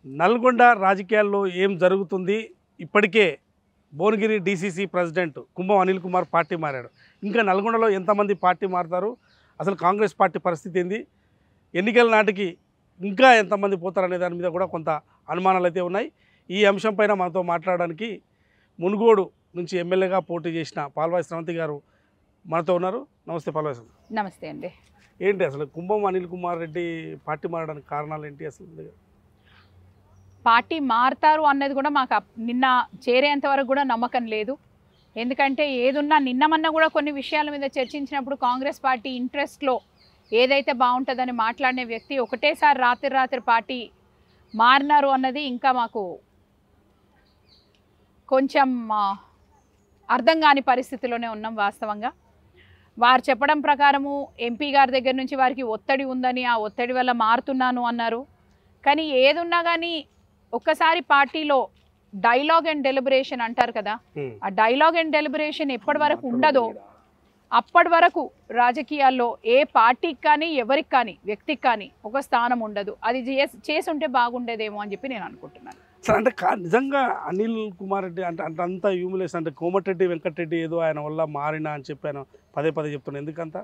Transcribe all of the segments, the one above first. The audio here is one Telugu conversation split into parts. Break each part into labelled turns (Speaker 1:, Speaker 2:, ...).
Speaker 1: నల్గొండ రాజకీయాల్లో ఏం జరుగుతుంది ఇప్పటికే Bhuvanagiri DCC president Kumbham Anil Kumar party మారాడు ఇంకా నల్గొండలో ఎంతమంది పార్టీ మారుతారు అసలు కాంగ్రెస్ పార్టీ పరిస్థితి ఏంది ఎన్నికల నాటికి ఇంకా ఎంతమంది పోతారనే దాని మీద కూడా కొంత అనుమానాలు అయితే ఉన్నాయి ఈ అంశం పైన మనతో మాట్లాడడానికి మునుగోడు నుంచి ఎమ్మెల్యేగా పోటీ చేసిన పాల్వాయి శ్రవంతి గారు మనతో ఉన్నారు నమస్తే పాల్వాయి శ్రవంతి.
Speaker 2: నమస్తే అండి
Speaker 1: ఏంటి అసలు కుంభం అనిల్ కుమార్ రెడ్డి పార్టీ మారడానికి కారణాలు ఏంటి అసలు
Speaker 2: పార్టీ మారుతారు అన్నది కూడా మాకు అప్- నిన్న చేరేంత వరకు కూడా నమ్మకం లేదు ఎందుకంటే ఏదున్నా నిన్నమన్నా కూడా కొన్ని విషయాల మీద చర్చించినప్పుడు కాంగ్రెస్ పార్టీ ఇంట్రెస్ట్లో ఏదైతే బాగుంటుందని మాట్లాడిన వ్యక్తి ఒకటేసారి రాత్రి రాత్రి పార్టీ మారినారు అన్నది ఇంకా మాకు కొంచెం ఆ, అర్థం కాని పరిస్థితిలోనే ఉన్నాం వాస్తవంగా వారు చెప్పడం ప్రకారము ఎంపీ గారి దగ్గర నుంచి వారికి ఒత్తిడి ఉందని ఆ ఒత్తిడి వల్ల మారుతున్నాను అన్నారు కానీ ఏదున్నా కానీ ఒక్కసారి పార్టీలో డైలాగ్ అండ్ డెలిబరేషన్ అంటారు కదా
Speaker 1: హ్మ్.
Speaker 2: ఆ డైలాగ్ అండ్ డెలిబరేషన్ ఎప్పటి వరకు ఉండదో అప్పటి వరకు రాజకీయాల్లో ఏ పార్టీకి కానీ ఎవరికి కానీ వ్యక్తికి కానీ ఒక స్థానం ఉండదు అది చేసి చేసి ఉంటే బాగుండేదేమో అని చెప్పి నేను అనుకుంటున్నాను
Speaker 1: సార్ అంటే కా నిజంగా అనిల్ కుమార్ రెడ్డి అంటే అంటే అంతా హ్యూమిలేషన్ అంటే కోమటిరెడ్డి వెంకటరెడ్డి ఏదో ఆయన వల్ల మారినా అని చెప్పాను పదే పదే చెప్తున్నాను ఎందుకంత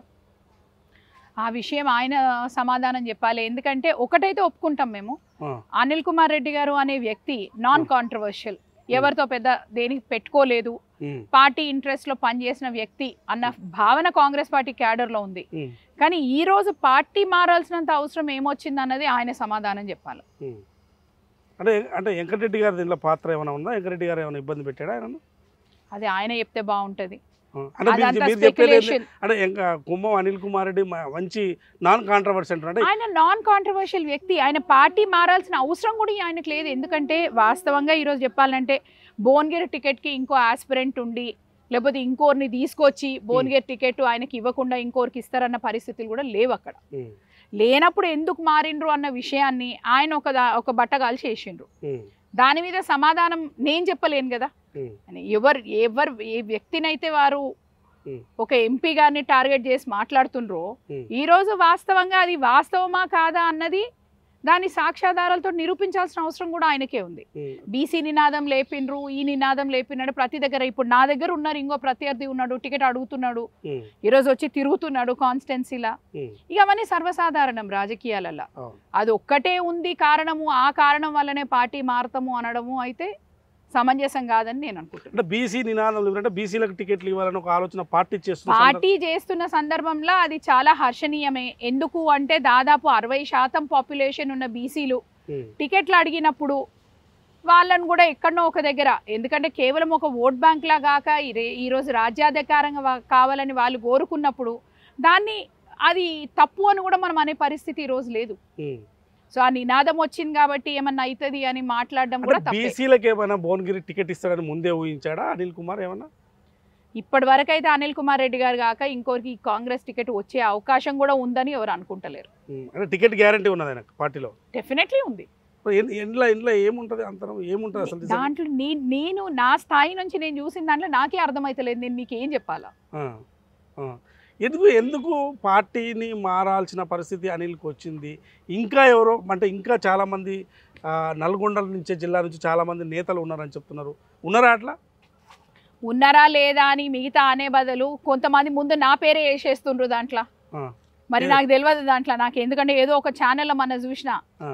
Speaker 2: ఆ విషయం ఆయన సమాధానం చెప్పాలి ఎందుకంటే ఒకటైతే ఒప్పుకుంటాం మేము
Speaker 1: ఆ,
Speaker 2: అనిల్ కుమార్ రెడ్డి గారు అనే వ్యక్తి నాన్ కాంట్రవర్షియల్ ఎవరితో పెద్ద దేనికి పెట్టుకోలేదు
Speaker 1: ఉమ్,
Speaker 2: పార్టీ ఇంట్రెస్ట్లో పనిచేసిన వ్యక్తి అన్న భావన కాంగ్రెస్ పార్టీ క్యాడర్లో ఉంది
Speaker 1: ఉమ్,
Speaker 2: కానీ ఈ రోజు పార్టీ మారాల్సినంత అవసరం ఏమొచ్చింది అన్నది ఆయన సమాధానం చెప్పాలి
Speaker 1: ఉమ్. అంటే అంటే వెంకటరెడ్డి గారి దీంట్లో పాత్ర ఏమైనా ఉందా వెంకటరెడ్డి గారు ఏమైనా ఇబ్బంది పెట్టాడా ఆయన
Speaker 2: అది ఆయన చెప్తే బాగుంటది
Speaker 1: అంటే మీరు-
Speaker 2: అదంతా
Speaker 1: మీరు చెప్పేది ఏంది?
Speaker 2: స్పెక్యులేషన్
Speaker 1: అంటే ఇంకా కుంభం అనిల్ కుమార్ రెడ్డి మ- మంచి నాన్ కాంట్రవర్సీ అంటారు అంటే
Speaker 2: ఆయన నాన్ కాంట్రవర్షియల్ వ్యక్తి ఆయన పార్టీ మారాల్సిన అవసరం కూడా ఆయనకు లేదు ఎందుకంటే వాస్తవంగా ఈరోజు చెప్పాలంటే భువనగిరి టికెట్కి ఇంకో ఆస్పిరెంట్ ఉండి లేకపోతే ఇంకోరిని తీసుకొచ్చి భువనగిరి టికెట్ ఆయనకి ఇవ్వకుండా ఇంకోరికి ఇస్తారన్న పరిస్థితులు కూడా లేవు అక్కడ
Speaker 1: ఉమ్,
Speaker 2: లేనప్పుడు ఎందుకు మారిండ్రు అన్న విషయాన్ని ఆయన ఒక దా- ఒక బట్టగాలు చేసిండ్రు
Speaker 1: ఉమ్,
Speaker 2: దాని మీద సమాధానం నేను చెప్పలేను కదా
Speaker 1: ఉమ్,
Speaker 2: అని ఎవరు ఎవరు ఏ వ్యక్తినైతే వారు
Speaker 1: Hmm.
Speaker 2: ఒక ఎంపీ గారిని టార్గెట్ చేసి మాట్లాడుతుండ్రో
Speaker 1: Hmm.
Speaker 2: ఈ రోజు వాస్తవంగా అది వాస్తవమా కాదా అన్నది దాని సాక్ష్యాధారాలతో నిరూపించాల్సిన అవసరం కూడా ఆయనకే ఉంది
Speaker 1: ఉమ్,
Speaker 2: బీసీ నినాదం లేపిండ్రు ఈ నినాదం లేపినాడు ప్రతి దగ్గర ఇప్పుడు నా దగ్గర ఉన్నారు ఇంకో ప్రత్యర్థి ఉన్నాడు టికెట్ అడుగుతున్నాడు
Speaker 1: ఉమ్,
Speaker 2: ఈరోజు వచ్చి తిరుగుతున్నాడు కాన్స్టెన్సీలా
Speaker 1: ఉమ్,
Speaker 2: ఇక అవన్నీ సర్వసాధారణం రాజకీయాలలో
Speaker 1: అవును.
Speaker 2: అది ఒక్కటే ఉంది కారణము ఆ కారణం వల్లనే పార్టీ మారతాము అనడము అయితే సమంజసం కాదని నేను అనుకుంటున్నాను
Speaker 1: అంటే బీసీ నినాదం అంటే బీసీలకు టికెట్లు ఇవ్వాలని ఒక ఆలోచన పార్టీ చేస్తుంది
Speaker 2: పార్టీ చేస్తున్న సందర్భంలో అది చాలా హర్షణీయమే ఎందుకు అంటే దాదాపు అరవై శాతం పాపులేషన్ ఉన్న బీసీలు టికెట్లు అడిగినప్పుడు వాళ్ళని కూడా ఎక్కడనో ఒక దగ్గర ఎందుకంటే కేవలం ఒక ఓట్ బ్యాంక్ లా కాక ఈ రే- ఈరోజు రాజ్యాధికారంగా వా- కావాలని వాళ్ళు కోరుకున్నప్పుడు దాన్ని అది తప్పు అని కూడా మనం అనే పరిస్థితి ఈ రోజు లేదు సో ఆ నినాదం వచ్చింది కాబట్టి ఏమన్నా అవుతుంది అని మాట్లాడడం కూడా
Speaker 1: అంటే
Speaker 2: తప్పే
Speaker 1: బీసీలకు ఏమైనా భువనగిరి టికెట్ ఇస్తాడని ముందే ఊహించాడా అనిల్ కుమార్ ఏమన్నా
Speaker 2: ఇప్పటి వరకు అయితే అనిల్ కుమార్ రెడ్డి గారు కాక ఇంకోరికి ఈ కాంగ్రెస్ టికెట్ వచ్చే అవకాశం కూడా ఉందని ఎవరు అనుకుంటలేరు
Speaker 1: ఉమ్, అంటే టికెట్ గ్యారంటీ ఉన్నది ఆయన పార్టీలో
Speaker 2: డెఫినెట్లీ ఉంది
Speaker 1: మరి ఎన్- ఇంట్లో ఇంట్లో ఏముంటుంది అంతరం ఏముంటుంది అసలు నిజంగా?
Speaker 2: దాంట్లో నీ- నేను నా స్థాయి నుంచి నేను చూసిన దాంట్లో నాకే అర్థమైతలేదు నేను మీకు ఏం చెప్పాలా
Speaker 1: ఆ, ఆ. ఎందుకు ఎందుకు పార్టీని మారాల్సిన పరిస్థితి అనిల్కి వచ్చింది ఇంకా ఎవరో అంటే ఇంకా చాలామంది ఆ, నల్గొండ నుంచి జిల్లా నుంచి చాలామంది నేతలు ఉన్నారని చెప్తున్నారు ఉన్నారా అట్లా
Speaker 2: ఉన్నారా లేదా అని మిగతా అనే బదులు కొంతమంది ముందు నా పేరే వేసేస్తుండ్రు దాంట్లో
Speaker 1: ఆ,
Speaker 2: మరి
Speaker 1: ఏ-
Speaker 2: నాకు తెలియదు దాంట్లో నాకు ఎందుకంటే ఏదో ఒక ఛానల్లో మన చూసిన
Speaker 1: ఆ.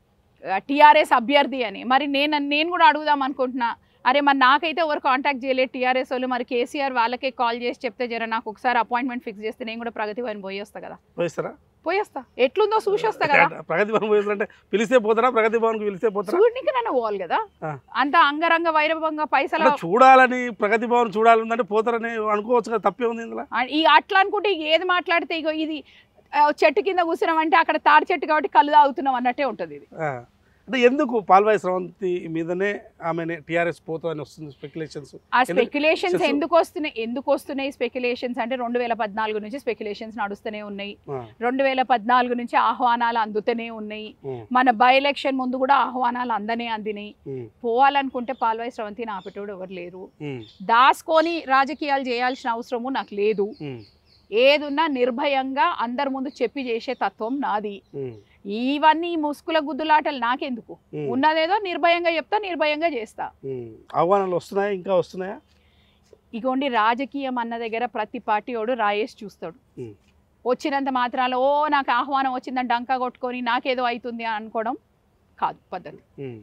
Speaker 2: టీఆర్ఎస్ అభ్యర్థి అని మరి నేను నేను కూడా అడుగుదాం అనుకుంటున్నా అరే మరి నాకైతే ఎవరు కాంటాక్ట్ చేయలేదు టీఆర్ఎస్ వాళ్ళు మరి కేసీఆర్ వాళ్ళకే కాల్ చేసి చెప్తే జర నాకు ఒకసారి అపాయింట్మెంట్ ఫిక్స్ చేస్తే నేను కూడా ప్రగతి వారిని పోయి వస్తా కదా
Speaker 1: పోయిస్తారా
Speaker 2: పోయి వస్తా ఎట్లుందో చూసి వస్తా కదా
Speaker 1: ప్రగతి భవన్ పోయిస్తారంటే పిలిస్తే పోతారా ప్రగతి భవన్కి పిలిస్తే పోతారా
Speaker 2: చూడనికి నన్ను పోవాలి కదా
Speaker 1: ఆ.
Speaker 2: అంత అంగరంగ వైరవంగా పైసలు
Speaker 1: అంటే చూడాలని ప్రగతి భవన్ చూడాలంటే పోతారని అనుకోవచ్చు కదా తప్పే ఉంది ఇందులో
Speaker 2: ఆ- ఈ అట్లా అనుకుంటే ఇక ఏది మాట్లాడితే ఇగో ఇది ఆ, చెట్టు కింద కూర్చున్నాం అంటే అక్కడ తాడి చెట్టు కాబట్టి కళ్ళు తాగుతున్నాం అన్నట్టే ఉంటుంది ఇది
Speaker 1: ఆ. అంటే ఎందుకు పాల్వాయి స్రవంతి మీదనే ఆమె టీఆర్ఎస్ పోతుందని వస్తుంది స్పెక్యులేషన్స్
Speaker 2: ఆ
Speaker 1: ఎందు-
Speaker 2: స్పెక్యులేషన్స్
Speaker 1: చేస్తూ-
Speaker 2: ఎందుకు వస్తున్నాయి ఎందుకు వస్తున్నాయి స్పెక్యులేషన్స్ అంటే రెండు వేల పద్నాలుగు నుంచి స్పెక్యులేషన్స్ నడుస్తూనే ఉన్నాయి రెండు వేల పద్నాలుగు నుంచి ఆహ్వానాలు అందుతూనే ఉన్నాయి మన బై ఎలక్షన్ ముందు కూడా ఆహ్వానాలు అందనే అందినాయి పోవాలనుకుంటే పాల్వాయి స్రవంతిని ఆపేటోడు ఎవరు లేరు దాసుకొని రాజకీయాలు చేయాల్సిన అవసరము నాకు లేదు ఏదున్నా నిర్భయంగా అందరి ముందు చెప్పి చేసే తత్వం నాది ఇవన్నీ ఈ ముసుగుల గుద్దులాటలు నాకెందుకు
Speaker 1: ఉమ్,
Speaker 2: ఉన్నదేదో నిర్భయంగా చెప్తా నిర్భయంగా చేస్తా
Speaker 1: ఉమ్. ఆహ్వానాలు వస్తున్నాయా ఇంకా వస్తున్నాయా
Speaker 2: ఇగోండి రాజకీయం అన్న దగ్గర ప్రతి పార్టీ వాడు రాయేసి చూస్తాడు
Speaker 1: ఉమ్.
Speaker 2: వచ్చినంత మాత్రాలు ఓ నాకు ఆహ్వానం వచ్చిందని డంకా కొట్టుకొని నాకేదో అవుతుంది అని అనుకోవడం కాదు పద్ధతి
Speaker 1: ఉమ్,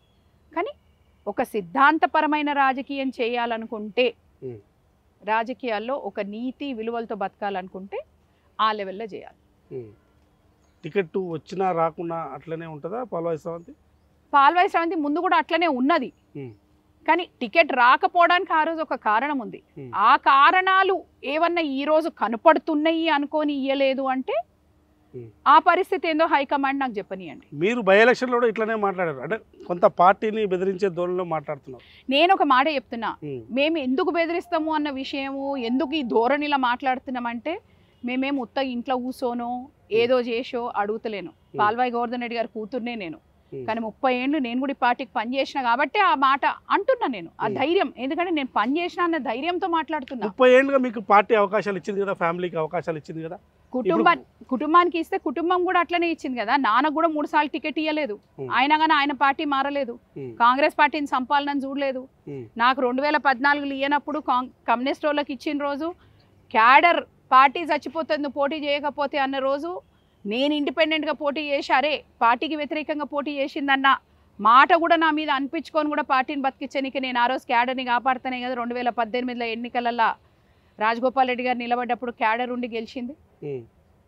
Speaker 2: ఒక సిద్ధాంతపరమైన రాజకీయం చేయాలనుకుంటే
Speaker 1: ఉమ్.
Speaker 2: రాజకీయాల్లో ఒక నీతి విలువలతో బతకాలనుకుంటే ఆ లెవెల్లో చేయాలి
Speaker 1: ఉమ్. టికెట్ వచ్చినా రాకున్నా అట్లనే ఉంటుందా పాల్వాయి స్రవంతి
Speaker 2: పాల్వాయి శ్రవంతి ముందు కూడా అట్లనే ఉన్నది
Speaker 1: ఉమ్.
Speaker 2: కానీ టికెట్ రాకపోవడానికి ఆ రోజు ఒక కారణం ఉంది
Speaker 1: ఉమ్.
Speaker 2: ఆ కారణాలు ఏమన్నా ఈ రోజు కనపడుతున్నాయి అనుకొని ఇయ్యలేదు అంటే
Speaker 1: ఉమ్.
Speaker 2: ఆ పరిస్థితి ఏందో హైకమాండ్ నాకు చెప్పనియండి
Speaker 1: మీరు బై ఎలక్షన్లో కూడా ఇట్లనే మాట్లాడారు అంటే కొంత పార్టీని బెదిరించే ధోరణిలో మాట్లాడుతున్నారు
Speaker 2: నేను ఒక మాట చెప్తున్నా
Speaker 1: ఉమ్,
Speaker 2: మేము ఎందుకు బెదిరిస్తాము అన్న విషయము ఎందుకు ఈ ధోరణిలా మాట్లాడుతున్నామంటే మేమేం ఉత్త ఇంట్లో కూర్చోనో ఏదో చేసో అడుగుతలేను పాల్వాయి గోవర్ధన్ రెడ్డి గారి కూతుర్నే నేను
Speaker 1: ఉమ్,
Speaker 2: కానీ ముప్పై ఏళ్ళు నేను కూడా ఈ పార్టీకి పని చేసిన కాబట్టి ఆ మాట అంటున్నా నేను ఆ
Speaker 1: Hmm.
Speaker 2: ధైర్యం ఎందుకంటే నేను పని చేసిన అన్న ధైర్యంతో మాట్లాడుతున్నా
Speaker 1: ముప్పై ఏళ్ళుగా మీకు పార్టీ అవకాశాలు ఇచ్చింది కదా ఫ్యామిలీకి అవకాశాలు ఇచ్చింది కదా
Speaker 2: కుటుంబా కుటుంబానికి ఇస్తే కుటుంబం కూడా అట్లనే ఇచ్చింది కదా నాన్నకు కూడా మూడు సార్లు టికెట్ ఇవ్వలేదు
Speaker 1: Hmm.
Speaker 2: ఆయన కానీ ఆయన పార్టీ మారలేదు
Speaker 1: ఉమ్,
Speaker 2: కాంగ్రెస్ పార్టీని సంపాలనని చూడలేదు
Speaker 1: ఉమ్,
Speaker 2: నాకు రెండు వేల పద్నాలుగులో ఇయ్యనప్పుడు కాం- కమ్యూనిస్ట్ వాళ్ళకి ఇచ్చిన రోజు క్యాడర్ పార్టీ చచ్చిపోతుంది నువ్వు పోటీ చేయకపోతే అన్న రోజు నేను ఇండిపెండెంట్గా పోటీ చేశారే పార్టీకి వ్యతిరేకంగా పోటీ చేసిందన్న మాట కూడా నా మీద అనిపించుకొని కూడా పార్టీని బతికించడానికి నేను ఆ రోజు క్యాడర్ని కాపాడుతానే కదా రెండు వేల పద్దెనిమిదిలో ఎన్నికలలో రాజగోపాల్ రెడ్డి గారు నిలబడ్డప్పుడు క్యాడర్ ఉండి గెలిచింది
Speaker 1: ఉమ్.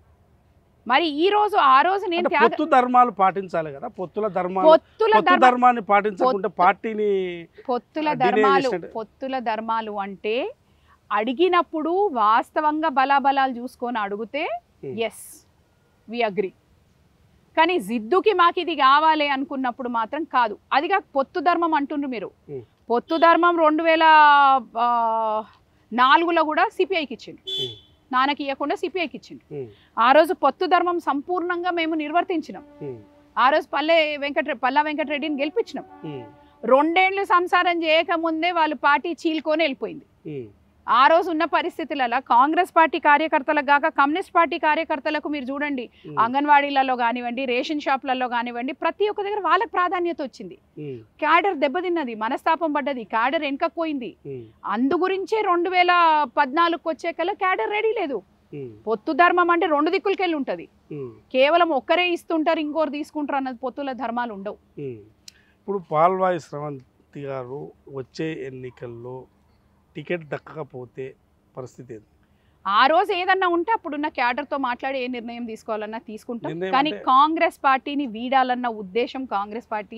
Speaker 2: మరి ఈ రోజు ఆ రోజు నేను
Speaker 1: అంటే
Speaker 2: త్యాగ
Speaker 1: పొత్తు ధర్మాలు పాటించాలి కదా పొత్తుల ధర్మాలు
Speaker 2: పొత్తుల
Speaker 1: పొత్తు
Speaker 2: ధర్మ
Speaker 1: ధర్మాన్ని పాటించకుంటే పార్టీని
Speaker 2: పొత్తుల
Speaker 1: ఆ, delay
Speaker 2: ధర్మాలు
Speaker 1: చేసినట్టు.
Speaker 2: పొత్తుల ధర్మాలు అంటే అడిగినప్పుడు వాస్తవంగా బలాబలాలు చూసుకొని అడిగితే
Speaker 1: Hmm.
Speaker 2: ఎస్ వి అగ్రి కానీ జిద్దుకి మాకు ఇది కావాలి అనుకున్నప్పుడు మాత్రం కాదు అది కాక పొత్తు ధర్మం అంటుండ్రు మీరు
Speaker 1: Hmm.
Speaker 2: పొత్తు ధర్మం రెండు వేల ఆ, నాలుగులో కూడా సిపిఐకి ఇచ్చిండు
Speaker 1: Hmm.
Speaker 2: నాన్నకి ఇవ్వకుండా సిపిఐకి ఇచ్చిండు
Speaker 1: ఉమ్,
Speaker 2: ఆ రోజు పొత్తు ధర్మం సంపూర్ణంగా మేము నిర్వర్తించినాం
Speaker 1: ఉమ్,
Speaker 2: ఆ రోజు పల్లె వెంకట పల్లా వెంకటరెడ్డిని గెలిపించినాం
Speaker 1: ఉమ్,
Speaker 2: రెండేళ్లు సంసారం చేయకముందే వాళ్ళు పార్టీ చీల్కొని వెళ్ళిపోయింది
Speaker 1: ఉమ్,
Speaker 2: ఆ రోజు ఉన్న పరిస్థితులలో కాంగ్రెస్ పార్టీ కార్యకర్తలకు కాక కమ్యూనిస్ట్ పార్టీ కార్యకర్తలకు మీరు చూడండి
Speaker 1: ఉమ్,
Speaker 2: అంగన్వాడీలలో కానివ్వండి రేషన్ షాప్లలో కానివ్వండి ప్రతి ఒక్క దగ్గర వాళ్ళకి ప్రాధాన్యత వచ్చింది
Speaker 1: ఉమ్,
Speaker 2: క్యాడర్ దెబ్బతిన్నది మనస్తాపం పడ్డది క్యాడర్ వెనకపోయింది
Speaker 1: ఉమ్,
Speaker 2: అందు గురించే రెండు వేల పద్నాలుగుకి వచ్చే కల్లా క్యాడర్ రెడీ లేదు
Speaker 1: ఉమ్,
Speaker 2: పొత్తు ధర్మం అంటే రెండు దిక్కులకెళ్ళి ఉంటుంది
Speaker 1: ఉమ్,
Speaker 2: కేవలం ఒక్కరే ఇస్తుంటారు ఇంకోరు తీసుకుంటారు అన్నది పొత్తుల ధర్మాలు ఉండవు
Speaker 1: ఉమ్. ఇప్పుడు పాల్వాయి స్రవంతి గారు వచ్చే ఎన్నికల్లో టికెట్ దక్కకపోతే పరిస్థితి ఏంది
Speaker 2: ఆ రోజు ఏదన్నా ఉంటే అప్పుడున్న క్యాడర్తో మాట్లాడి ఏ నిర్ణయం తీసుకోవాలన్నా తీసుకుంటాం
Speaker 1: నిర్ణయం
Speaker 2: కానీ
Speaker 1: అంటే-
Speaker 2: కాంగ్రెస్ పార్టీని వీడాలన్న ఉద్దేశం కాంగ్రెస్ పార్టీ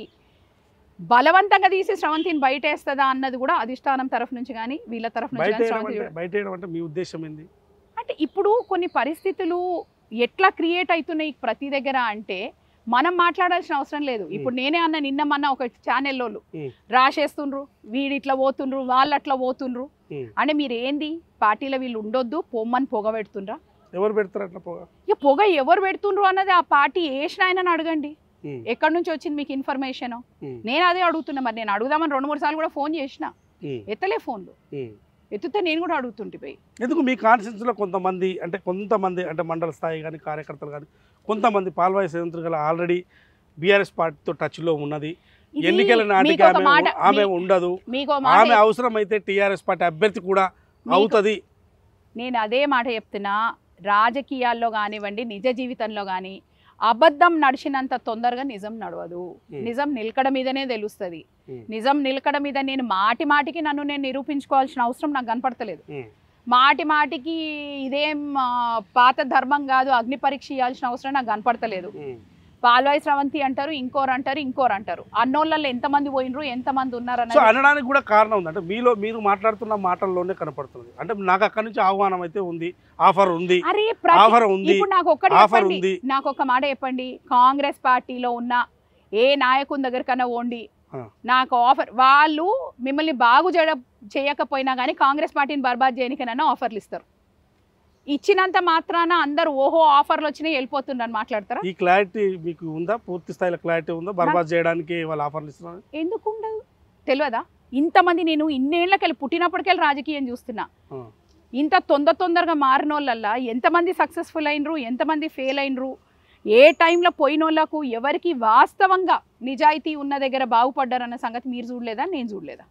Speaker 2: బలవంతంగా తీసి స్రవంతిని బయటేస్తుందా అన్నది కూడా అధిష్టానం తరఫు నుంచి కానీ వీళ్ళ తరఫు నుంచి
Speaker 1: బయట
Speaker 2: కానీ
Speaker 1: వేయడం
Speaker 2: స్రవంతి
Speaker 1: అంటే బయట వేయడం అంటే మీ ఉద్దేశం ఏంది
Speaker 2: అంటే ఇప్పుడు కొన్ని పరిస్థితులు ఎట్లా క్రియేట్ అవుతున్నాయి ప్రతి దగ్గర అంటే మనం మాట్లాడాల్సిన అవసరం లేదు ఇప్పుడు నేనే అన్న నిన్న మొన్న ఒక ఛానల్లో
Speaker 1: Hmm.
Speaker 2: రాసేస్తుండ్రు వీడు ఇట్లా పోతుండ్రు వాళ్ళు అట్లా పోతుండ్రు
Speaker 1: Hmm.
Speaker 2: అంటే మీరు ఏంది పార్టీలో వీళ్ళు ఉండొద్దు పొమ్మని పొగబెడుతుండ్రా
Speaker 1: ఎవరు పెడతారు అట్లా పోగా
Speaker 2: ఇక పొగ ఎవరు పెడుతుండ్రు అన్నది ఆ పార్టీ వేసిన ఆయనని అడగండి
Speaker 1: ఉమ్,
Speaker 2: ఎక్కడి నుంచి వచ్చింది మీకు ఇన్ఫర్మేషన్
Speaker 1: ఉమ్,
Speaker 2: నేను అదే అడుగుతున్నా మరి నేను అడుగుదామని రెండు మూడు సార్లు కూడా ఫోన్ చేసిన
Speaker 1: ఉమ్,
Speaker 2: ఎత్తలే ఫోన్లు
Speaker 1: ఉమ్.
Speaker 2: ఎత్తుతే నేను కూడా అడుగుతుంటే పోయి
Speaker 1: ఎందుకు మీ కాన్స్టిట్యూన్సీలో కొంతమంది అంటే కొంతమంది అంటే మండల స్థాయి కానీ కార్యకర్తలు కానీ కొంతమంది పాల్వాయి సేవంతులు గల ఆల్రెడీ బీఆర్ఎస్ పార్టీతో టచ్లో ఉన్నది
Speaker 2: ఇది
Speaker 1: ఎన్నికల నాటికి
Speaker 2: మీకు ఒక
Speaker 1: ఆమె
Speaker 2: మాట
Speaker 1: ఆమె
Speaker 2: మీ-
Speaker 1: ఉండదు
Speaker 2: మీకు ఒక మాట
Speaker 1: ఆమె అవసరమైతే టీఆర్ఎస్ పార్టీ అభ్యర్థి కూడా
Speaker 2: మీకు-
Speaker 1: అవుతుంది
Speaker 2: నేను అదే మాట చెప్తున్నా రాజకీయాల్లో కానివ్వండి నిజ జీవితంలో కానీ అబద్ధం నడిచినంత తొందరగా నిజం నడవదు
Speaker 1: Hmm.
Speaker 2: నిజం నిలకడ మీదనే తెలుస్తుంది
Speaker 1: Hmm.
Speaker 2: నిజం నిలకడ మీద నేను మాటి మాటికి నన్ను నేను నిరూపించుకోవాల్సిన అవసరం నాకు కనపడతలేదు
Speaker 1: ఉమ్,
Speaker 2: మాటి మాటికి ఇదేం ఆ, పాత ధర్మం కాదు అగ్ని పరీక్ష ఇవ్వాల్సిన అవసరం నాకు కనపడతలేదు
Speaker 1: ఉమ్,
Speaker 2: పాల్వాయి స్రవంతి అంటారు ఇంకోరు అంటారు ఇంకోరు అంటారు అన్నోళ్ళల్లో ఎంతమంది పోయినరు ఎంతమంది ఉన్నారు
Speaker 1: సో
Speaker 2: అన్నది
Speaker 1: అనడానికి కూడా కారణం ఉంది అంటే మీలో మీరు మాట్లాడుతున్న మాటల్లోనే కనపడుతుంది అంటే నాకు అక్కడి నుంచి ఆహ్వానం అయితే ఉంది ఆఫర్ ఉంది
Speaker 2: అరే ప్రతి
Speaker 1: ఆఫర్ ఉంది
Speaker 2: ఇప్పుడు నాకు ఒక్కటి
Speaker 1: ఆఫర్
Speaker 2: చెప్పండి
Speaker 1: ఉంది
Speaker 2: నాకు ఒక మాట చెప్పండి కాంగ్రెస్ పార్టీలో ఉన్న ఏ నాయకుని దగ్గరకన్నా ఓండి
Speaker 1: ఆ.
Speaker 2: నాకు ఆఫర్ వాళ్ళు మిమ్మల్ని బాగు చేయ చేయకపోయినా కానీ కాంగ్రెస్ పార్టీని బర్బాద్ చేయడానికైనా ఆఫర్లు ఇస్తారు ఇచ్చినంత మాత్రాన అందరు ఓహో ఆఫర్లు వచ్చినాయి వెళ్ళిపోతుండ్రని మాట్లాడతారా
Speaker 1: ఈ క్లారిటీ మీకు ఉందా పూర్తి స్థాయిలో క్లారిటీ ఉందా బర్బాద్ చేయడానికి వాళ్ళు ఆఫర్లు ఇస్తున్నారు
Speaker 2: ఎందుకు ఉండదు తెలియదా ఇంతమంది నేను ఇన్నేళ్లకెళ్ళి పుట్టినప్పటికెళ్ళి రాజకీయం చూస్తున్నా
Speaker 1: ఆ.
Speaker 2: ఇంత తొందర తొందరగా మారిన వాళ్ళల్లా ఎంతమంది సక్సెస్ఫుల్ అయినరు ఎంతమంది ఫెయిల్ అయినరు ఏ టైంలో పోయిన వాళ్ళకు ఎవరికి వాస్తవంగా నిజాయితీ ఉన్న దగ్గర బాగుపడ్డారన్న సంగతి మీరు చూడలేదా నేను చూడలేదా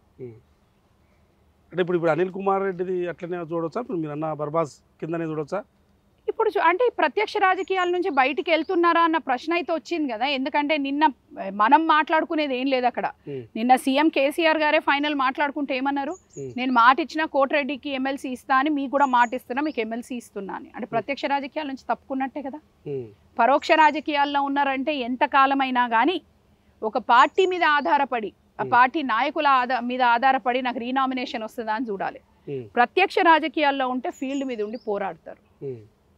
Speaker 1: అంటే ఇప్పుడు ఇప్పుడు అనిల్ కుమార్ రెడ్డిది అట్లనే చూడొచ్చా ఇప్పుడు మీరు అన్న బర్బాస్ కిందనే చూడొచ్చా
Speaker 2: ఇప్పుడు చూ- అంటే ఈ ప్రత్యక్ష రాజకీయాల నుంచి బయటికి వెళ్తున్నారా అన్న ప్రశ్న అయితే వచ్చింది కదా ఎందుకంటే నిన్న ఆ, మనం మాట్లాడుకునేది ఏం లేదు అక్కడ
Speaker 1: ఉమ్.
Speaker 2: నిన్న సీఎం కేసీఆర్ గారే ఫైనల్ మాట్లాడుకుంటే ఏమన్నారు
Speaker 1: ఉమ్.
Speaker 2: నేను మాట ఇచ్చిన కోటిరెడ్డికి ఎమ్మెల్సీ ఇస్తా అని మీకు కూడా మాట ఇస్తున్నా మీకు ఎమ్మెల్సీ ఇస్తున్నా అని అంటే ప్రత్యక్ష రాజకీయాల నుంచి తప్పుకున్నట్టే కదా
Speaker 1: ఉమ్.
Speaker 2: పరోక్ష రాజకీయాల్లో ఉన్నారంటే ఎంత కాలమైనా కానీ ఒక పార్టీ మీద ఆధారపడి ఆ
Speaker 1: Hmm.
Speaker 2: పార్టీ నాయకుల ఆధార మీద ఆధారపడి నాకు రీనామినేషన్ వస్తుందా అని చూడాలి
Speaker 1: ఉమ్.
Speaker 2: ప్రత్యక్ష రాజకీయాల్లో ఉంటే ఫీల్డ్ మీద ఉండి పోరాడతారు
Speaker 1: ఉమ్.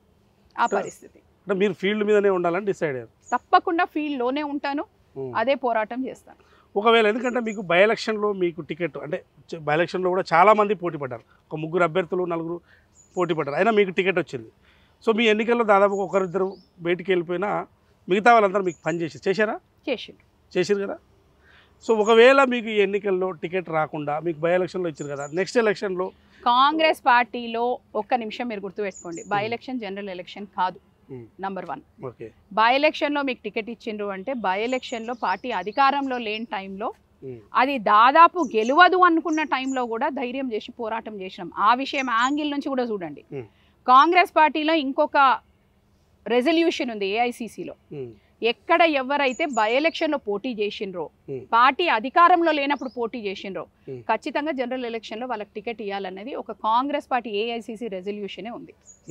Speaker 2: ఆ
Speaker 1: Sir.
Speaker 2: పరిస్థితి
Speaker 1: అంటే మీరు ఫీల్డ్ మీదనే ఉండాలని డిసైడ్ అయ్యారు
Speaker 2: తప్పకుండా ఫీల్డ్ లోనే ఉంటాను
Speaker 1: ఉమ్.
Speaker 2: అదే పోరాటం చేస్తాను
Speaker 1: ఒకవేళ ఎందుకంటే మీకు బై ఎలక్షన్లో మీకు టికెట్ అంటే చ- బై ఎలక్షన్లో కూడా చాలా మంది పోటీ పడ్డారు ఒక ముగ్గురు అభ్యర్థులు నలుగురు పోటీ పడ్డారు అయినా మీకు టికెట్ వచ్చింది సో మీ ఎన్నికల్లో దాదాపు ఒకరిద్దరు బయటికి వెళ్ళిపోయినా మిగతా వాళ్ళందరూ మీకు పని చేసి చేశారా
Speaker 2: చేసిండు
Speaker 1: చేసిరు కదా సో ఒకవేళ మీకు ఈ ఎన్నికల్లో టికెట్ రాకుండా మీకు బై ఎలక్షన్లో ఇచ్చారు కదా నెక్స్ట్ ఎలక్షన్లో
Speaker 2: కాంగ్రెస్ పార్టీలో ఒక్క నిమిషం మీరు గుర్తుపెట్టుకోండి బై ఎలక్షన్ జనరల్ ఎలక్షన్ కాదు
Speaker 1: Hmm.
Speaker 2: Number one
Speaker 1: okay
Speaker 2: by ఎలక్షన్లో మీకు టికెట్ ఇచ్చిండ్రు అంటే బై ఎలక్షన్లో పార్టీ అధికారంలో లేని టైంలో అది దాదాపు గెలవదు అనుకున్న టైంలో కూడా ధైర్యం చేసి పోరాటం చేసినాం ఆ విషయం యాంగిల్ నుంచి కూడా చూడండి
Speaker 1: Hmm.
Speaker 2: కాంగ్రెస్ పార్టీలో ఇంకొక రెజల్యూషన్ ఉంది ఏఐసిసిలో ఎక్కడ ఎవరైతే బై ఎలక్షన్లో పోటీ చేసిండ్రో
Speaker 1: Hmm.
Speaker 2: పార్టీ అధికారంలో లేనప్పుడు పోటీ చేసిండ్రో
Speaker 1: Hmm.
Speaker 2: ఖచ్చితంగా జనరల్ ఎలక్షన్లో వాళ్ళకి టికెట్ ఇవ్వాలన్నది ఒక కాంగ్రెస్ పార్టీ ఏఐసిసి రెజల్యూషనే ఉంది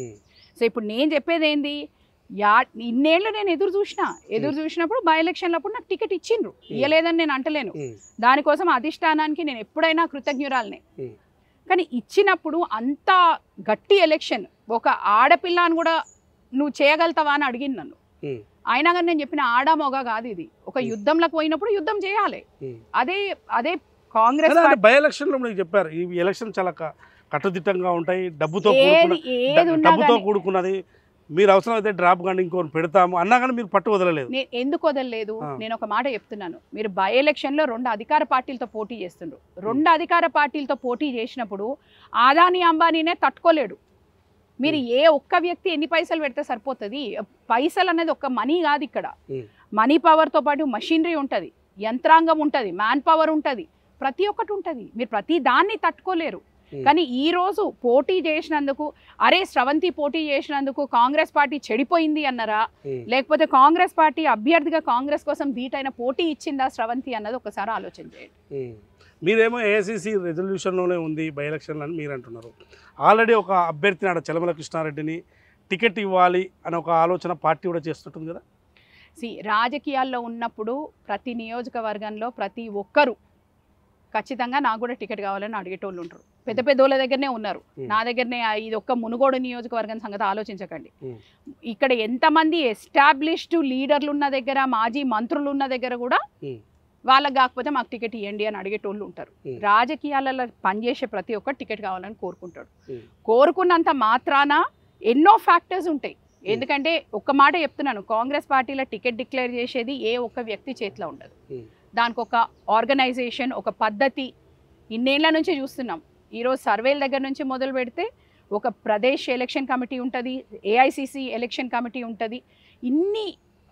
Speaker 2: సో ఇప్పుడు నేను చెప్పేది ఏంది యా ఇన్నేళ్ళు నేను ఎదురు చూసిన ఎదురు చూసినప్పుడు బై ఎలక్షన్లప్పుడు నాకు టికెట్ ఇచ్చిండ్రు ఇవ్వలేదని నేను అంటలేను దానికోసం అధిష్టానానికి నేను ఎప్పుడైనా కృతజ్ఞురాలనే
Speaker 1: Hmm.
Speaker 2: కానీ ఇచ్చినప్పుడు అంత గట్టి ఎలక్షన్ ఒక ఆడపిల్ల అని కూడా నువ్వు చేయగలుగుతావా అని అడిగింది నన్ను అయినా కానీ నేను చెప్పిన ఆడ మొగ కాదు ఇది ఒక
Speaker 1: Hmm.
Speaker 2: యుద్ధంలోకి పోయినప్పుడు యుద్ధం చేయాలి అదే అదే కాంగ్రెస్
Speaker 1: అంటే
Speaker 2: పార్టీ
Speaker 1: బై ఎలక్షన్లో మీకు చెప్పారు ఈ ఎలక్షన్ చాలా క- కట్టుదిట్టంగా ఉంటాయి డబ్బుతో
Speaker 2: ఏది
Speaker 1: కూడుకున్న
Speaker 2: ఏది ఉన్నా
Speaker 1: డబ్బుతో
Speaker 2: కానీ
Speaker 1: కూడుకున్నది మీరు అవసరం అయితే డ్రాప్ కానీ ఇంకోటి పెడతాము అన్నా కానీ మీరు పట్టు వదలలేదు
Speaker 2: నేను ఎందుకు వదలలేదు
Speaker 1: ఆ.
Speaker 2: నేను ఒక మాట చెప్తున్నాను మీరు బై ఎలక్షన్ లో రెండు అధికార పార్టీలతో పోటీ చేస్తుండ్రు రెండు అధికార పార్టీలతో పోటీ చేసినప్పుడు ఆదాని అంబానీనే తట్టుకోలేడు మీరు ఏ ఒక్క వ్యక్తి ఎన్ని పైసలు పెడితే సరిపోతుంది పైసలు అనేది ఒక్క మనీ కాదు ఇక్కడ
Speaker 1: Hmm.
Speaker 2: మనీ పవర్తో పాటు మషినరీ ఉంటుంది యంత్రాంగం ఉంటుంది మ్యాన్ పవర్ ఉంటుంది ప్రతి ఒక్కటి ఉంటుంది మీరు ప్రతి దాన్ని తట్టుకోలేరు
Speaker 1: Hmm.
Speaker 2: కానీ ఈ రోజు పోటీ చేసినందుకు అరే స్రవంతి పోటీ చేసినందుకు కాంగ్రెస్ పార్టీ చెడిపోయింది అన్నారా లేకపోతే కాంగ్రెస్ పార్టీ అభ్యర్థిగా కాంగ్రెస్ కోసం ధీటైన పోటీ ఇచ్చిందా స్రవంతి అన్నది ఒకసారి ఆలోచన చేయండి
Speaker 1: మీరేమో ఏఐసిసి రెజల్యూషన్లోనే ఉంది బై ఎలక్షన్ అని మీరు అంటున్నారు ఆల్రెడీ ఒక అభ్యర్థి నాడు చలమల కృష్ణారెడ్డిని టికెట్ ఇవ్వాలి అనే ఒక ఆలోచన పార్టీ కూడా చేస్తుంటుంది కదా
Speaker 2: సి రాజకీయాల్లో ఉన్నప్పుడు ప్రతి నియోజకవర్గంలో ప్రతి ఒక్కరు ఖచ్చితంగా నాకు కూడా టికెట్ కావాలని అడిగేటోళ్ళు ఉంటారు పెద్ద పెద్దోళ్ళ దగ్గరనే ఉన్నారు
Speaker 1: Hmm.
Speaker 2: నా దగ్గరనే ఆ ఇది ఒక్క మునుగోడు నియోజకవర్గం సంగతి ఆలోచించకండి
Speaker 1: Hmm.
Speaker 2: ఇక్కడ ఎంతమంది ఎస్టాబ్లిష్డ్ లీడర్లు ఉన్న దగ్గర మాజీ మంత్రులు ఉన్న దగ్గర కూడా
Speaker 1: Hmm.
Speaker 2: వాళ్ళకి కాకపోతే మాకు టికెట్ ఇవ్వండి అని అడిగేటోళ్ళు ఉంటారు
Speaker 1: Hmm.
Speaker 2: రాజకీయాలలో పనిచేసే ప్రతి ఒక్కరు టికెట్ కావాలని కోరుకుంటాడు
Speaker 1: Hmm.
Speaker 2: కోరుకున్నంత మాత్రాన ఎన్నో ఫ్యాక్టర్స్ ఉంటాయి ఎందుకంటే ఒక్క మాట చెప్తున్నాను కాంగ్రెస్ పార్టీలో టికెట్ డిక్లేర్ చేసేది ఏ ఒక్క వ్యక్తి చేతిలో ఉండదు
Speaker 1: Hmm.
Speaker 2: దానికి ఒక ఆర్గనైజేషన్ ఒక పద్ధతి ఇన్నేళ్ల నుంచి చూస్తున్నాం ఈరోజు సర్వేల దగ్గర నుంచి మొదలు పెడితే ఒక ప్రదేశ్ ఎలక్షన్ కమిటీ ఉంటుంది ఏఐసిసి ఎలక్షన్ కమిటీ ఉంటుంది ఇన్ని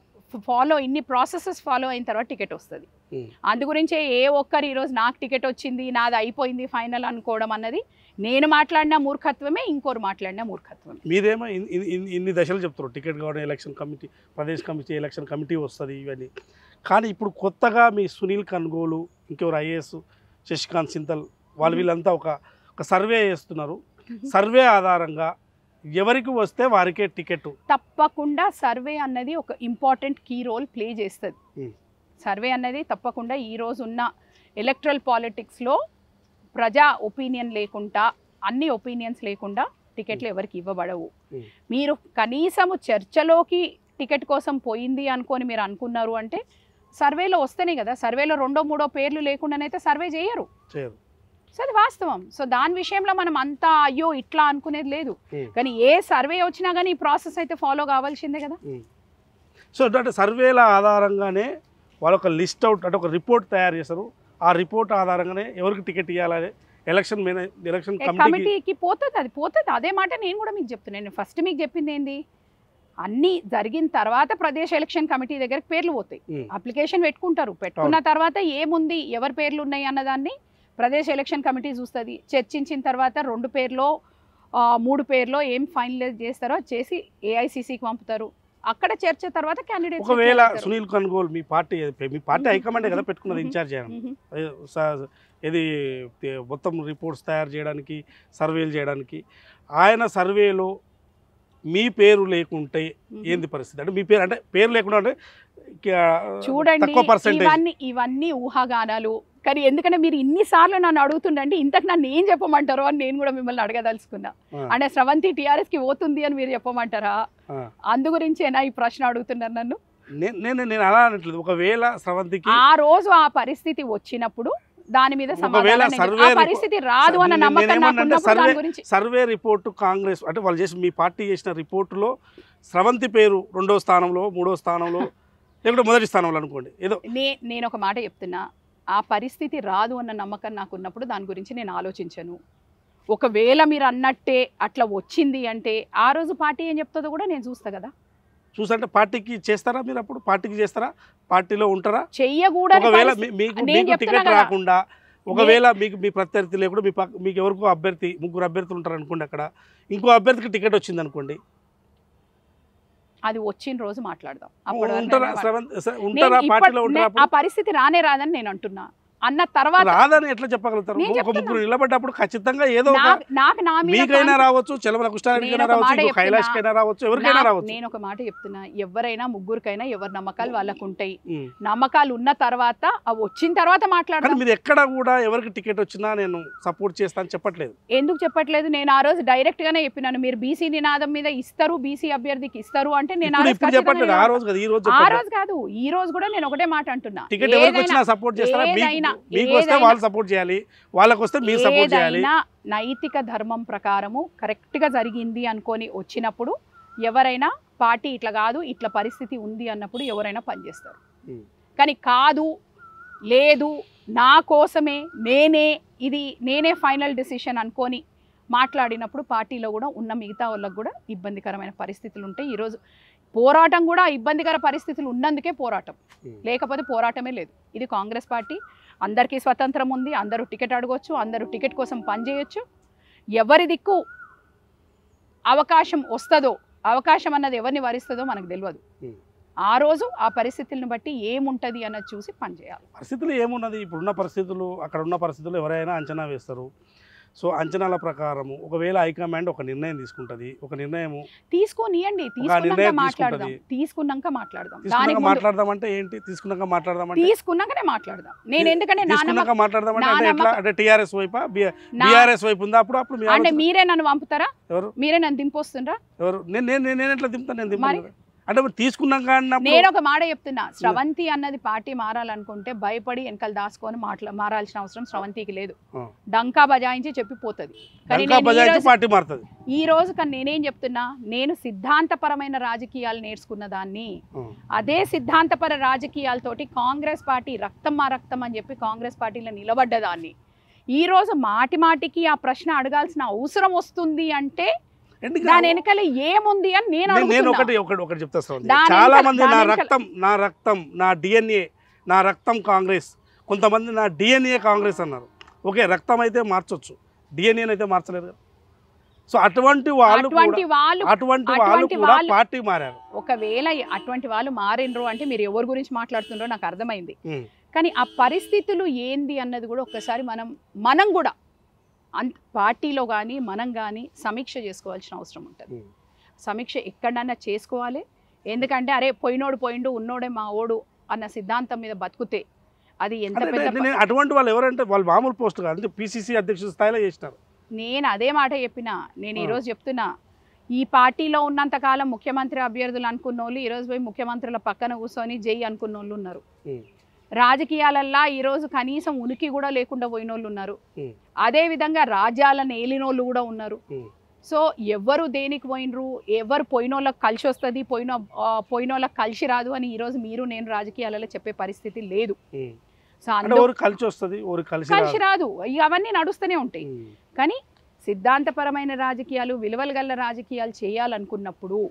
Speaker 2: ఫాలో ఇన్ని ప్రాసెసెస్ ఫాలో అయిన తర్వాత టికెట్ వస్తుంది
Speaker 1: Hmm.
Speaker 2: అందు గురించే ఏ ఒక్కరు ఈరోజు నాకు టికెట్ వచ్చింది నాది అయిపోయింది ఫైనల్ అనుకోవడం అన్నది నేను మాట్లాడిన మూర్ఖత్వమే ఇంకోరు మాట్లాడిన మూర్ఖత్వమే
Speaker 1: మీరేమో ఇన్- ఇన్- ఇన్- ఇన్ని దశలు చెప్తారు టికెట్ కావడం election committee Pradesh committee election committee వస్తుంది ఇవన్నీ కానీ ఇప్పుడు కొత్తగా మీ సునీల్ కన్గోలు ఇంకెవరు ఐఏఎస్ శశికాంత్ సింతల్ వాళ్ళు వీళ్ళంతా ఒక ఒక సర్వే చేస్తున్నారు సర్వే ఆధారంగా ఎవరికి వస్తే వారికే టికెట్
Speaker 2: తప్పకుండా సర్వే అన్నది ఒక ఇంపార్టెంట్ కీ రోల్ ప్లే చేస్తుంది
Speaker 1: Hmm.
Speaker 2: సర్వే అన్నది తప్పకుండా ఈ రోజు ఉన్న ఎలక్ట్రల్ పాలిటిక్స్లో ప్రజా ఒపీనియన్ లేకుండా అన్ని ఒపీనియన్స్ లేకుండా టికెట్లు ఎవరికి ఇవ్వబడవు
Speaker 1: Hmm.
Speaker 2: మీరు కనీసము చర్చలోకి టికెట్ కోసం పోయింది అనుకొని మీరు అనుకున్నారు అంటే సర్వేలో వస్తేనే కదా సర్వేలో రెండో మూడో పేర్లు లేకుండానైతే సర్వే చేయరు
Speaker 1: చేయరు
Speaker 2: సో అది వాస్తవం సో దాని విషయంలో మనం అంతా అయ్యో ఇట్లా అనుకునేది లేదు
Speaker 1: Hmm.
Speaker 2: కానీ ఏ సర్వే వచ్చినా కానీ ఈ ప్రాసెస్ అయితే ఫాలో కావాల్సిందే కదా
Speaker 1: సో అంటే సర్వేల ఆధారంగానే వాళ్ళు ఒక లిస్ట్ అవుట్ అంటే ఒక రిపోర్ట్ తయారు చేస్తారు ఆ రిపోర్ట్ ఆధారంగానే ఎవరికి టికెట్ ఇవ్వాలని ఎలక్షన్ మేనే ఎలక్షన్
Speaker 2: ఏ
Speaker 1: కమిటీకి
Speaker 2: కమిటీకి పోతుంది అది పోతుంది అదే మాట నేను కూడా మీకు చెప్తున్నాను ఫస్ట్ మీకు చెప్పింది ఏంది అన్నీ జరిగిన తర్వాత ప్రదేశ్ ఎలక్షన్ కమిటీ దగ్గరికి పేర్లు పోతాయి
Speaker 1: ఉమ్.
Speaker 2: అప్లికేషన్ పెట్టుకుంటారు పెట్టుకున్న తర్వాత ఏముంది ఎవరి పేర్లు ఉన్నాయి అన్నదాన్ని ప్రదేశ్ ఎలక్షన్ కమిటీ చూస్తుంది చర్చించిన తర్వాత రెండు పేర్లో ఆ, మూడు పేర్లో ఏం ఫైనలైజ్ చేస్తారో చేసి ఏఐసిసికి పంపుతారు అక్కడ చర్చ తర్వాత క్యాండిడేట్
Speaker 1: ఒకవేళ సునీల్ కన్గోల్ మీ పార్టీ మీ పార్టీ
Speaker 2: మ్మ్.
Speaker 1: హైకమాండే కదా పెట్టుకున్నది
Speaker 2: మ్మ్.
Speaker 1: ఇన్ఛార్జ్ చేయడం ఏ, స- ఇది ఏ, మొత్తం రిపోర్ట్స్ తయారు చేయడానికి సర్వేలు చేయడానికి ఆయన సర్వేలో మీ పేరు లేకుంటే ఏంది పరిస్థితి అంటే మీ పేరు అంటే పేరు లేకుండా అంటే ఇక,
Speaker 2: చూడండి
Speaker 1: తక్కువ పర్సెంటేజ్
Speaker 2: ఇవన్నీ ఇవన్నీ ఊహాగానాలు కానీ ఎందుకంటే మీరు ఇన్నిసార్లు నన్ను అడుగుతుండండి ఇంతకు నన్ను ఏం చెప్పమంటారో అని నేను కూడా మిమ్మల్ని అడగదలుచుకున్నా అంటే స్రవంతి టీఆర్ఎస్ కి పోతుంది అని మీరు చెప్పమంటారా అందు గురించేనా ఈ ప్రశ్న అడుగుతున్నారు నన్ను
Speaker 1: నేను నేను అలా అనట్లేదు ఒకవేళ స్రవంతికి
Speaker 2: ఆ రోజు ఆ పరిస్థితి వచ్చినప్పుడు దాని మీద
Speaker 1: ఒకవేళ
Speaker 2: సమాధానం నేను-
Speaker 1: సర్వే
Speaker 2: ఆ
Speaker 1: రిపో-
Speaker 2: పరిస్థితి రాదు అన్న
Speaker 1: నేను-
Speaker 2: నమ్మకం నాకు
Speaker 1: నేనేమన్నా
Speaker 2: ఉన్నప్పుడు
Speaker 1: సర్వే-
Speaker 2: దాని గురించి
Speaker 1: సర్వే రిపోర్టు కాంగ్రెస్ అంటే వాళ్ళు చేసిన మీ పార్టీ చేసిన రిపోర్టులో స్రవంతి పేరు రెండో స్థానంలో మూడో స్థానంలో లేకుంటే మొదటి స్థానంలో అనుకోండి ఏదో
Speaker 2: నే నేను ఒక మాట చెప్తున్నా ఆ పరిస్థితి రాదు అన్న నమ్మకం నాకు ఉన్నప్పుడు దాని గురించి నేను ఆలోచించను ఒకవేళ మీరు అన్నట్టే అట్లా వచ్చింది అంటే ఆ రోజు పార్టీ ఏం చెప్తుందో కూడా నేను చూస్తా కదా
Speaker 1: చూసంటే పార్టీకి చేస్తారా మీరు అప్పుడు పార్టీకి చేస్తారా పార్టీలో ఉంటారా
Speaker 2: చెయ్యకూడని
Speaker 1: ఒకవేళ
Speaker 2: పరిస్థితి-
Speaker 1: మీ- మీకు
Speaker 2: నేను
Speaker 1: మీకు
Speaker 2: చెప్తున్నా
Speaker 1: టికెట్
Speaker 2: కదా.
Speaker 1: రాకుండా ఒకవేళ మీకు మీ ప్రత్యర్థి లేకుండా మీ పక్క మీకు ఎవరికో అభ్యర్థి ముగ్గురు అభ్యర్థులు ఉంటారు అనుకోండి అక్కడ ఇంకో అభ్యర్థికి టికెట్ వచ్చింది అనుకోండి
Speaker 2: అది వచ్చిన రోజు మాట్లాడదాం అప్పటి వరకు
Speaker 1: ఉంటారా
Speaker 2: నేను-
Speaker 1: స్రవంత్ స-
Speaker 2: నేను
Speaker 1: ఉంటారా
Speaker 2: ఇప్పటి-
Speaker 1: పార్టీలో ఉంటారా
Speaker 2: నే- ఆ
Speaker 1: అప్పుడు?
Speaker 2: పరిస్థితి రానే రాదని నేను అంటున్నా అన్న తర్వాత
Speaker 1: రాదని ఎట్లా చెప్పగలుగుతారు
Speaker 2: నేను
Speaker 1: ఒక
Speaker 2: చెప్తున్నా.
Speaker 1: ముగ్గురు నిలబడ్డప్పుడు ఖచ్చితంగా ఏదో ఒక
Speaker 2: నాకు- నాకు నా మీద
Speaker 1: మీకైనా
Speaker 2: కాన్ఫి-
Speaker 1: రావచ్చు చలమల కృష్ణారెడ్డికైనా
Speaker 2: నేను ఒక
Speaker 1: రావచ్చు
Speaker 2: మాట
Speaker 1: ఇంకో
Speaker 2: చెప్తున్నా.
Speaker 1: కైలాష్కైనా రావచ్చు ఎవరికైనా
Speaker 2: నా-
Speaker 1: రావచ్చు
Speaker 2: నేను ఒక మాట చెప్తున్నా ఎవరైనా ముగ్గురికైనా ఎవరి నమ్మకాలు వాళ్ళకు ఉంటాయి
Speaker 1: ఉమ్.
Speaker 2: నమ్మకాలు ఉన్న తర్వాత అవి వచ్చిన తర్వాత
Speaker 1: కానీ
Speaker 2: మాట్లాడదాం
Speaker 1: మీరు ఎక్కడ కూడా ఎవరికి టికెట్ వచ్చినా నేను సపోర్ట్ చేస్తాను చెప్పట్లేదు
Speaker 2: ఎందుకు చెప్పట్లేదు నేను ఆ రోజు డైరెక్ట్ గానే చెప్పినాను మీరు బీసీ నినాదం మీద ఇస్తారు బీసీ అభ్యర్థికి ఇస్తారు అంటే నేను ఆ
Speaker 1: ఇప్పుడు
Speaker 2: రోజు
Speaker 1: ఇప్పుడు చెప్పట్లేదు ఆ
Speaker 2: ఖచ్చితంగా
Speaker 1: రోజు కదా ఈ రోజు
Speaker 2: ఆ
Speaker 1: చెప్పట్లేదు
Speaker 2: రోజు కాదు ఈ రోజు కూడా నేను ఒకటే మాట అంటున్నా
Speaker 1: టికెట్ ఎవరికి
Speaker 2: ఏదైనా-
Speaker 1: వచ్చినా సపోర్ట్ చేస్తారా మీకు
Speaker 2: ఏదైనా-
Speaker 1: మీకు వస్తే
Speaker 2: ఏదైనా-
Speaker 1: వాళ్ళు సపోర్ట్ చేయాలి వాళ్ళకి వస్తే మీరు సపోర్ట్ చేయాలి
Speaker 2: ఏదైనా నైతిక ధర్మం ప్రకారము కరెక్ట్ గా జరిగింది అనుకొని వచ్చినప్పుడు ఎవరైనా పార్టీ ఇట్లా కాదు ఇట్లా పరిస్థితి ఉంది అన్నప్పుడు ఎవరైనా పనిచేస్తారు
Speaker 1: ఉమ్.
Speaker 2: కానీ కాదు లేదు నా కోసమే నేనే ఇది నేనే ఫైనల్ డెసిషన్ అనుకొని మాట్లాడినప్పుడు పార్టీలో కూడా ఉన్న మిగతా వాళ్ళకు కూడా ఇబ్బందికరమైన పరిస్థితులు ఉంటాయి ఈరోజు పోరాటం కూడా ఇబ్బందికర పరిస్థితులు ఉన్నందుకే పోరాటం
Speaker 1: ఉమ్.
Speaker 2: లేకపోతే పోరాటమే లేదు ఇది కాంగ్రెస్ పార్టీ అందరికీ స్వతంత్రం ఉంది అందరూ టికెట్ అడగొచ్చు అందరూ టికెట్ కోసం పనిచేయొచ్చు ఎవరి దిక్కు అవకాశం వస్తుందో అవకాశం అన్నది ఎవరిని వరిస్తుందో మనకు తెలియదు
Speaker 1: Hmm.
Speaker 2: ఆ రోజు ఆ పరిస్థితులను బట్టి ఏముంటది అన్నది చూసి పనిచేయాలి
Speaker 1: పరిస్థితులు ఏమున్నది ఇప్పుడున్న పరిస్థితులు అక్కడ ఉన్న పరిస్థితులు ఎవరైనా అంచనా వేస్తారు సో అంచనాల ప్రకారము ఒకవేళ హైకమాండ్ ఒక నిర్ణయం తీసుకుంటది ఒక నిర్ణయం
Speaker 2: తీసుకొనియండి తీసుకున్నాక
Speaker 1: నిర్ణయం
Speaker 2: మాట్లాడదాం
Speaker 1: తీసుకుంటది.
Speaker 2: తీసుకున్నాక మాట్లాడదాం దానికి
Speaker 1: తీసుకున్నాక
Speaker 2: ముందు
Speaker 1: మాట్లాడదామంటే ఏంటి తీసుకున్నాక మాట్లాడదామంటే
Speaker 2: తీసుకున్నాకనే మాట్లాడదాం నేను ఎందుకంటే నా
Speaker 1: తీసుకున్నాక
Speaker 2: నమ్మకం
Speaker 1: మాట్లాడదామంటే
Speaker 2: నా
Speaker 1: అంటే ఎట్లా
Speaker 2: నమ్మకం-
Speaker 1: అంటే టీఆర్ఎస్ వైపా
Speaker 2: నా-
Speaker 1: బీఆర్ఎస్ వైపు ఉందా అప్పుడు అప్పుడు మీ
Speaker 2: అంటే
Speaker 1: ఆలోచన-
Speaker 2: మీరే నన్ను పంపుతారా
Speaker 1: ఎవరు
Speaker 2: మీరే నన్ను దింపొస్తుండ్రా
Speaker 1: ఎవరు నేను నేను నేను- నేను ఎట్లా దింపుతాను నేను దింపను
Speaker 2: మరి?
Speaker 1: కదా. అంటే ఇప్పుడు తీసుకున్నాక అన్నప్పుడు
Speaker 2: నేను ఒక మాట చెప్తున్నా స్రవంతి అన్నది పార్టీ మారాలనుకుంటే భయపడి వెనకాల దాచుకొని మాట్లా మారాల్సిన అవసరం స్రవంతికి లేదు
Speaker 1: ఆ.
Speaker 2: డంకా బజాయించి చెప్పిపోతుంది కానీ
Speaker 1: డంకా
Speaker 2: నేను ఈ
Speaker 1: బజాయించి
Speaker 2: రోజు-
Speaker 1: పార్టీ మారుతుంది
Speaker 2: ఈ రోజు కానీ నేనేం చెప్తున్నా నేను సిద్ధాంతపరమైన రాజకీయాలు నేర్చుకున్న దాన్ని
Speaker 1: ఆ.
Speaker 2: అదే సిద్ధాంతపర రాజకీయాలతోటి కాంగ్రెస్ పార్టీ రక్తం మా రక్తం అని చెప్పి కాంగ్రెస్ పార్టీలో నిలబడ్డదాన్ని ఈ రోజు మాటి మాటికి ఆ ప్రశ్న అడగాల్సిన అవసరం వస్తుంది అంటే
Speaker 1: ఎందుకు
Speaker 2: దాని వెనకాల ఏముంది అని నేను
Speaker 1: నేను- నేను
Speaker 2: అడుగుతున్నా.
Speaker 1: ఒకటి ఒకటి ఒకటి చెప్తా శ్రవంతి.
Speaker 2: దాని
Speaker 1: చాలా
Speaker 2: వెనకాల-
Speaker 1: మంది
Speaker 2: దాని
Speaker 1: నా
Speaker 2: వెనకాల-
Speaker 1: రక్తం నా రక్తం నా డిఎన్ఏ నా రక్తం కాంగ్రెస్ కొంతమంది నా డిఎన్ఏ కాంగ్రెస్ అన్నారు ఓకే రక్తం అయితే మార్చొచ్చు డిఎన్ఏ అయితే మార్చలేరు కదా సో అటువంటి వాళ్ళు
Speaker 2: అటువంటి
Speaker 1: కూడా
Speaker 2: వాళ్ళు
Speaker 1: అటువంటి వాళ్ళు
Speaker 2: అటువంటి
Speaker 1: కూడా
Speaker 2: వాళ్ళు-
Speaker 1: పార్టీ మారారు
Speaker 2: ఒకవేళ అటువంటి వాళ్ళు మారినరు అంటే మీరు ఎవరి గురించి మాట్లాడుతుండ్రో నాకు అర్థమైంది
Speaker 1: ఉమ్.
Speaker 2: కానీ ఆ పరిస్థితులు ఏంది అన్నది కూడా ఒక్కసారి మనం మనం కూడా అంత పార్టీలో కానీ మనం కానీ సమీక్ష చేసుకోవాల్సిన అవసరం ఉంటుంది
Speaker 1: ఉమ్.
Speaker 2: సమీక్ష ఎక్కడన్నా చేసుకోవాలి ఎందుకంటే అరే పోయినోడు పోయిండు ఉన్నోడే మా ఓడు అన్న సిద్ధాంతం మీద బతుకుతే అది ఎంత
Speaker 1: అంటే
Speaker 2: పెద్ద
Speaker 1: నేను- నేను అటువంటి వాళ్ళు ఎవరంటే వాళ్ళు మామూలు పోస్ట్ కాదు అంటే పిసిసి అధ్యక్షుల స్థాయిలో చేసినారు
Speaker 2: నేను అదే మాట చెప్పిన నేను
Speaker 1: ఆ.
Speaker 2: ఈరోజు చెప్తున్నా ఈ పార్టీలో ఉన్నంత కాలం ముఖ్యమంత్రి అభ్యర్థులు అనుకున్న వాళ్ళు ఈరోజు పోయి ముఖ్యమంత్రుల పక్కన కూర్చొని జై అనుకున్న వాళ్ళు ఉన్నారు
Speaker 1: ఉమ్.
Speaker 2: రాజకీయాలల్లా ఈరోజు కనీసం ఉనికి కూడా లేకుండా పోయిన వాళ్ళు ఉన్నారు
Speaker 1: ఉమ్.
Speaker 2: అదే విధంగా రాజ్యాలను ఏలినోళ్ళు కూడా ఉన్నారు
Speaker 1: ఉమ్.
Speaker 2: సో ఎవరు దేనికి పోయినరు ఎవరు పోయినోళ్ళకి కలిసి వస్తుంది పోయిన ఆ, పోయినోళ్ళకి కలిసి రాదు అని ఈరోజు మీరు నేను రాజకీయాలలో చెప్పే పరిస్థితి లేదు
Speaker 1: ఉమ్.
Speaker 2: సో
Speaker 1: అంటే
Speaker 2: అందు
Speaker 1: ఊరికి కలిసి వస్తుంది ఊరికి కలిసి
Speaker 2: కలిసి
Speaker 1: రాదు.
Speaker 2: రాదు ఇక అవన్నీ నడుస్తూనే ఉంటాయి
Speaker 1: ఉమ్.
Speaker 2: కానీ సిద్ధాంతపరమైన రాజకీయాలు విలువలు గల రాజకీయాలు చేయాలనుకున్నప్పుడు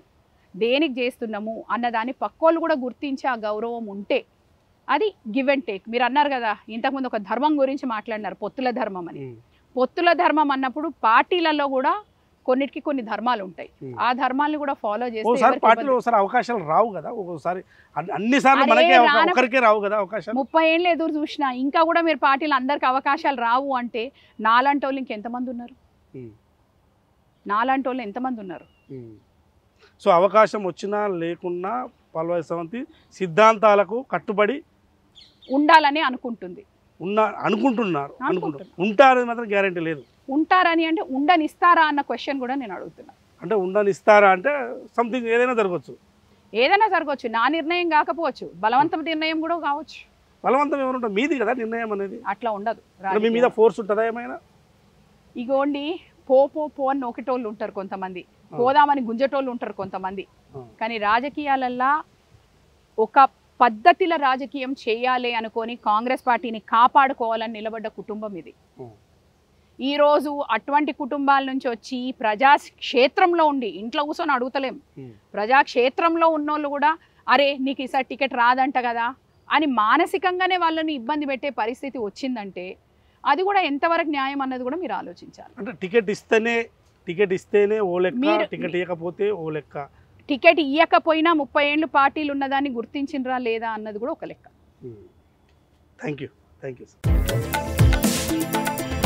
Speaker 2: దేనికి చేస్తున్నాము అన్నదాన్ని పక్కోళ్ళు కూడా గుర్తించి ఆ గౌరవం ఉంటే అది గివ్ అండ్ టేక్ మీరు అన్నారు కదా ఇంతకుముందు ఒక ధర్మం గురించి మాట్లాడినారు పొత్తుల ధర్మం అని
Speaker 1: ఉమ్,
Speaker 2: పొత్తుల ధర్మం అన్నప్పుడు పార్టీలలో కూడా కొన్నిటికి కొన్ని ధర్మాలు ఉంటాయి
Speaker 1: ఉమ్.
Speaker 2: ఆ ధర్మాలను కూడా ఫాలో చేస్తే
Speaker 1: ఓసారి
Speaker 2: ఎవరికి
Speaker 1: పార్టీలో
Speaker 2: ఇబ్బంది-
Speaker 1: ఒకసారి అవకాశాలు రావు కదా ఒక్కోసారి అన్ని- అన్ని సార్లు
Speaker 2: అరే
Speaker 1: మనకే అవకా-
Speaker 2: రాన-
Speaker 1: ఒకరికే రావు కదా అవకాశాలు
Speaker 2: ముప్పై ఏళ్ళు ఎదురు చూసినా ఇంకా కూడా మీరు పార్టీలు అందరికి అవకాశాలు రావు అంటే నాలాంటి వాళ్ళు ఇంకెంతమంది ఉన్నారు
Speaker 1: ఉమ్,
Speaker 2: నాలాంటి వాళ్ళు ఎంతమంది ఉన్నారు
Speaker 1: ఉమ్. సో అవకాశం వచ్చినా లేకున్నా పల్వాయి సవంతి సిద్ధాంతాలకు కట్టుబడి
Speaker 2: ఉండాలని అనుకుంటుంది
Speaker 1: ఉన్న అనుకుంటున్నారు అనుకుంటున్నారు
Speaker 2: అనుకుంటున్నారు.
Speaker 1: ఉంటారని మాత్రం గ్యారంటీ లేదు
Speaker 2: ఉంటారని అంటే ఉండనిస్తారా అన్న క్వశ్చన్ కూడా నేను అడుగుతున్నా
Speaker 1: అంటే ఉండని ఇస్తారా అంటే సంథింగ్ ఏదైనా జరగవచ్చు
Speaker 2: ఏదైనా జరగవచ్చు నా నిర్ణయం కాకపోవచ్చు బలవంతం నిర్ణయం కూడా కావచ్చు
Speaker 1: బలవంతం ఎవరుంటారు మీది కదా నిర్ణయం అనేది
Speaker 2: అట్లా ఉండదు
Speaker 1: అంటే మీ మీద
Speaker 2: రాజకీయాలు.
Speaker 1: ఫోర్స్ ఉంటుందా ఏమైనా
Speaker 2: ఇగోండి పో పో పో అని నోకేటోళ్ళు ఉంటారు కొంతమంది
Speaker 1: ఆ.
Speaker 2: పోదామని గుంజటోళ్ళు ఉంటారు కొంతమంది
Speaker 1: ఆ.
Speaker 2: కానీ రాజకీయాలల్లా ఒక పద్ధతిల రాజకీయం చేయాలి అనుకొని కాంగ్రెస్ పార్టీని కాపాడుకోవాలని నిలబడ్డ కుటుంబం ఇది
Speaker 1: ఆ.
Speaker 2: ఈరోజు అటువంటి కుటుంబాల నుంచి వచ్చి ప్రజా క్షేత్రంలో ఉండి ఇంట్లో కూర్చొని అడుగుతలేం
Speaker 1: ఉమ్.
Speaker 2: ప్రజాక్షేత్రంలో ఉన్నోళ్ళు కూడా అరే నీకు ఈసారి టికెట్ రాదంట కదా అని మానసికంగానే వాళ్ళని ఇబ్బంది పెట్టే పరిస్థితి వచ్చిందంటే అది కూడా ఎంతవరకు న్యాయం అన్నది కూడా మీరు ఆలోచించాలి
Speaker 1: అంటే టికెట్ ఇస్తేనే టికెట్ ఇస్తేనే ఓ లెక్క
Speaker 2: మీరు-
Speaker 1: టికెట్ ఇవ్వకపోతే ఓ లెక్క
Speaker 2: టికెట్ ఇయ్యకపోయినా ముప్పై ఏళ్ళు పార్టీలు ఉన్నదాన్ని గుర్తించినరా లేదా అన్నది కూడా ఒక లెక్క
Speaker 1: థ్యాంక్ యూ థ్యాంక్ యూ